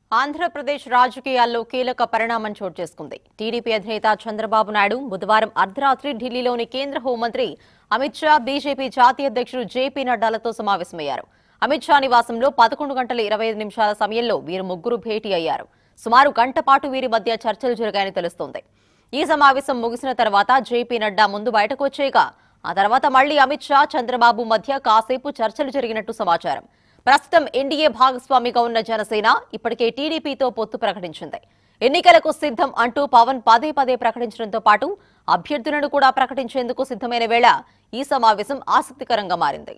ఆంధ్రప్రదేశ్ రాజకీయాల్లో కీలక పరిణామం చోటు చేసుకుంది టీడీపీ అధినేత చంద్రబాబు నాయుడు బుధవారం అర్ధరాత్రి ఢిల్లీలోని కేంద్ర హోంమంత్రి అమిత్ షా బీజేపీ జాతీయ అధ్యక్షుడు జేపీ నడ్డాలతో సమావేశమయ్యారు అమిత్ షా నివాసంలో పదకొండు గంటల ఇరవై ఐదు నిమిషాల సమయంలో వీరు ముగ్గురు భేటీ అయ్యారు సుమారు గంట పాటు వీరి మధ్య చర్చలు జరిగాయని తెలుస్తోంది ఈ సమావేశం ముగిసిన తర్వాత జేపీ నడ్డా ముందు బయటకు వచ్చేయగా ఆ తర్వాత మళ్లీ అమిత్ షా చంద్రబాబు మధ్య కాసేపు చర్చలు జరిగినట్టు సమాచారం ప్రస్తుతం ఎన్డీఏ భాగస్వామిగా ఉన్న జనసేన ఇప్పటికే టీడీపీతో పొత్తు ప్రకటించింది ఎన్నికలకు సిద్ధం అంటూ పవన్ పదే పదే ప్రకటించడంతో పాటు అభ్యర్థులను కూడా ప్రకటించేందుకు సిద్ధమైన వేళ ఈ సమావేశం ఆసక్తికరంగా మారింది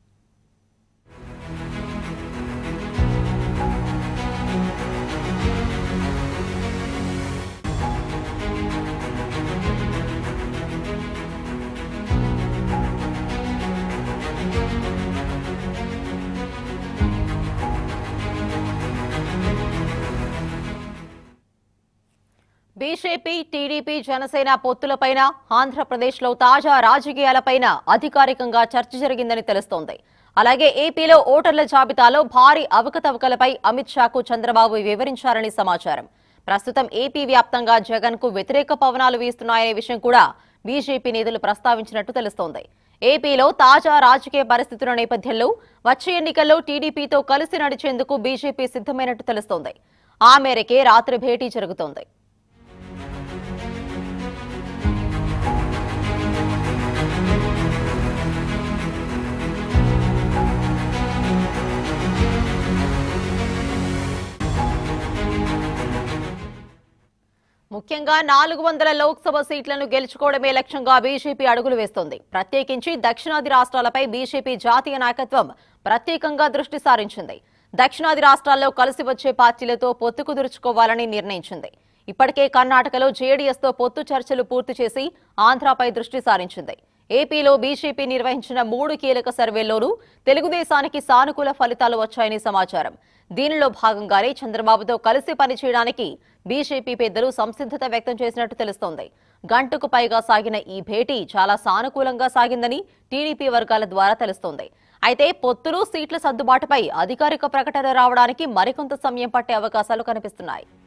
బీజేపీ టీడీపీ జనసేన పొత్తులపైన ఆంధ్రప్రదేశ్లో తాజా రాజకీయాలపైన అధికారికంగా చర్చ జరిగిందని తెలుస్తోంది అలాగే ఏపీలో ఓటర్ల జాబితాలో భారీ అవకతవకలపై అమిత్ షాకు చంద్రబాబు వివరించారని సమాచారం ప్రస్తుతం ఏపీ వ్యాప్తంగా జగన్ కు వ్యతిరేక పవనాలు వీస్తున్నాయనే విషయం కూడా బీజేపీ నేతలు ప్రస్తావించినట్టు తెలుస్తోంది ఏపీలో తాజా రాజకీయ పరిస్థితుల నేపథ్యంలో వచ్చే ఎన్నికల్లో టీడీపీతో కలిసి నడిచేందుకు బీజేపీ సిద్ధమైనట్టు తెలుస్తోంది ఆ మేరకే రాత్రి భేటీ జరుగుతోంది ముఖ్యంగా నాలుగు వందల లోక్సభ సీట్లను గెలుచుకోవడమే లక్ష్యంగా బీజేపీ అడుగులు వేస్తోంది ప్రత్యేకించి దక్షిణాది రాష్ట్రాలపై బీజేపీ జాతీయ నాయకత్వం ప్రత్యేకంగా దృష్టి సారించింది దక్షిణాది రాష్ట్రాల్లో కలిసి వచ్చే పార్టీలతో పొత్తు కుదుర్చుకోవాలని నిర్ణయించింది ఇప్పటికే కర్ణాటకలో జేడీఎస్తో పొత్తు చర్చలు పూర్తి చేసి ఆంధ్రాపై దృష్టి సారించింది ఏపీలో బీజేపీ నిర్వహించిన మూడు కీలక సర్వేల్లోనూ తెలుగుదేశానికి సానుకూల ఫలితాలు వచ్చాయని సమాచారం దీనిలో భాగంగానే చంద్రబాబుతో కలిసి పనిచేయడానికి బీజేపీ పెద్దలు సంసిద్ధత వ్యక్తం చేసినట్టు తెలుస్తోంది గంటకు పైగా సాగిన ఈ భేటీ చాలా సానుకూలంగా సాగిందని టీడీపీ వర్గాల ద్వారా తెలుస్తోంది అయితే పొత్తులు సీట్ల సర్దుబాటుపై అధికారిక ప్రకటన రావడానికి మరికొంత సమయం పట్టే అవకాశాలు కనిపిస్తున్నాయి